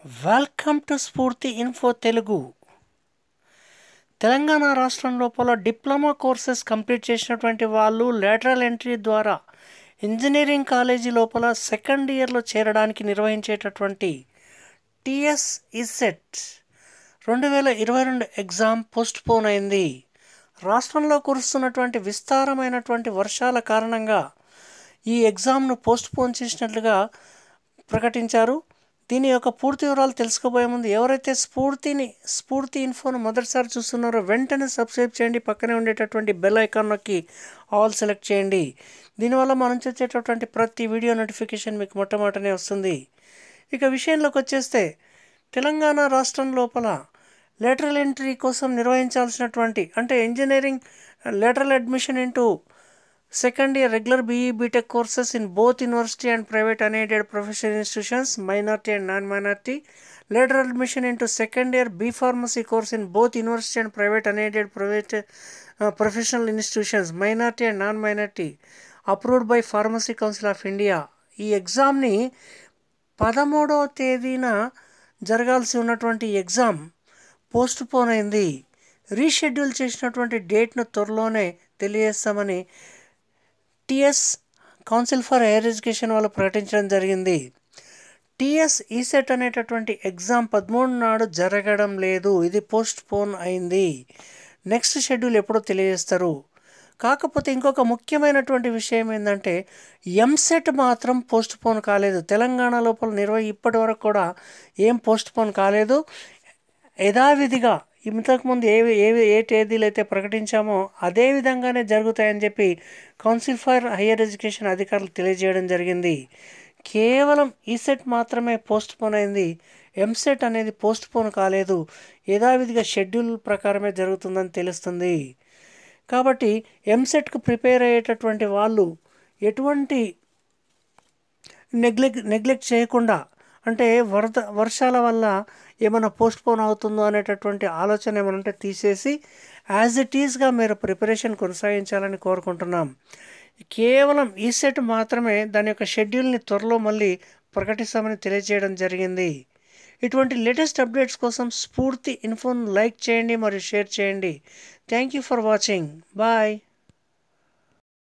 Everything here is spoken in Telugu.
welcome to Spoorthi info Telugu Telangana రాష్ట్రం లోపల డిప్లొమా కోర్సెస్ కంప్లీట్ చేసినటువంటి వాళ్ళు లేటరల్ ఎంట్రీ ద్వారా ఇంజనీరింగ్ కాలేజీ లోపల సెకండ్ ఇయర్లో చేరడానికి నిర్వహించేటటువంటి టిఎస్ ఇసెట్ రెండు వేల ఇరవై రెండు ఎగ్జామ్ పోస్ట్ పోన్ అయింది రాష్ట్రంలో కురుస్తున్నటువంటి విస్తారమైనటువంటి వర్షాల కారణంగా ఈ ఎగ్జామ్ను పోస్ట్ పోన్ చేసినట్లుగా ప్రకటించారు దీని యొక్క పూర్తి వివరాలు తెలుసుకోబోయే ముందు ఎవరైతే స్ఫూర్తిని స్ఫూర్తి ఇన్ఫోను మొదటిసారి చూస్తున్నారో వెంటనే సబ్స్క్రైబ్ చేయండి పక్కనే ఉండేటటువంటి బెల్ ఐకాన్ నొక్కి ఆల్ సెలెక్ట్ చేయండి దీనివల్ల మనం వచ్చేటటువంటి ప్రతి వీడియో నోటిఫికేషన్ మీకు మొట్టమొదటనే వస్తుంది ఇక విషయంలోకి వచ్చేస్తే తెలంగాణ రాష్ట్రం లోపల లేటరల్ ఎంట్రీ కోసం నిర్వహించాల్సినటువంటి అంటే engineering lateral admission into second year regular BE BTech courses in both university and private unaided professional institutions minority and non minority later admission into second year B pharmacy course in both university and private unaided private professional institutions minority and non minority approved by pharmacy council of India ఈ ఎగ్జామ్ని పదమూడవ తేదీన జరగాల్సి ఉన్నటువంటి ఎగ్జామ్ పోస్ట్ పోన్ అయింది రీషెడ్యూల్ చేసినటువంటి డేట్ను త్వరలోనే తెలియజేస్తామని TS council for higher education వాళ్ళు ప్రకటించడం జరిగింది టిఎస్ ఈసెట్ అనేటటువంటి ఎగ్జామ్ పదమూడు నాడు జరగడం లేదు ఇది పోస్ట్ పోన్ అయింది నెక్స్ట్ షెడ్యూల్ ఎప్పుడో తెలియజేస్తారు కాకపోతే ఇంకొక ముఖ్యమైనటువంటి విషయం ఏంటంటే ఎంసెట్ మాత్రం పోస్ట్ పోన్ కాలేదు తెలంగాణ లోపల నిర్వహి ఇప్పటి వరకు కూడా ఏం పోస్ట్ పోన్ కాలేదు యథావిధిగా ఇంతకుముందు ఏ ఏ ఏ తేదీలు అయితే ప్రకటించామో అదే విధంగానే జరుగుతాయని చెప్పి కౌన్సిల్ ఫర్ హయ్యర్ ఎడ్యుకేషన్ అధికారులు తెలియజేయడం జరిగింది కేవలం ఈసెట్ మాత్రమే పోస్ట్ పోన్ అయింది ఎంసెట్ అనేది పోస్ట్ పోన్ కాలేదు యథావిధిగా షెడ్యూల్ ప్రకారమే జరుగుతుందని తెలుస్తుంది కాబట్టి ఎంసెట్కు ప్రిపేర్ అయ్యేటటువంటి వాళ్ళు ఎటువంటి నెగ్లెక్ట్ నెగ్లెక్ట్ చేయకుండా అంటే వరద వర్షాల వల్ల ఏమైనా పోస్ట్ పోన్ అవుతుందో అనేటటువంటి ఆలోచన ఏమైనా ఉంటే తీసేసి యాజ్ ఇట్ ఈజ్గా మీరు ప్రిపరేషన్ కొనసాగించాలని కోరుకుంటున్నాం కేవలం ఈ సెట్ మాత్రమే దాని యొక్క షెడ్యూల్ని త్వరలో మళ్ళీ ప్రకటిస్తామని తెలియజేయడం జరిగింది ఇటువంటి లేటెస్ట్ అప్డేట్స్ కోసం స్ఫూర్తి ఇన్ఫోన్ లైక్ చేయండి మరియు షేర్ చేయండి thank you for watching bye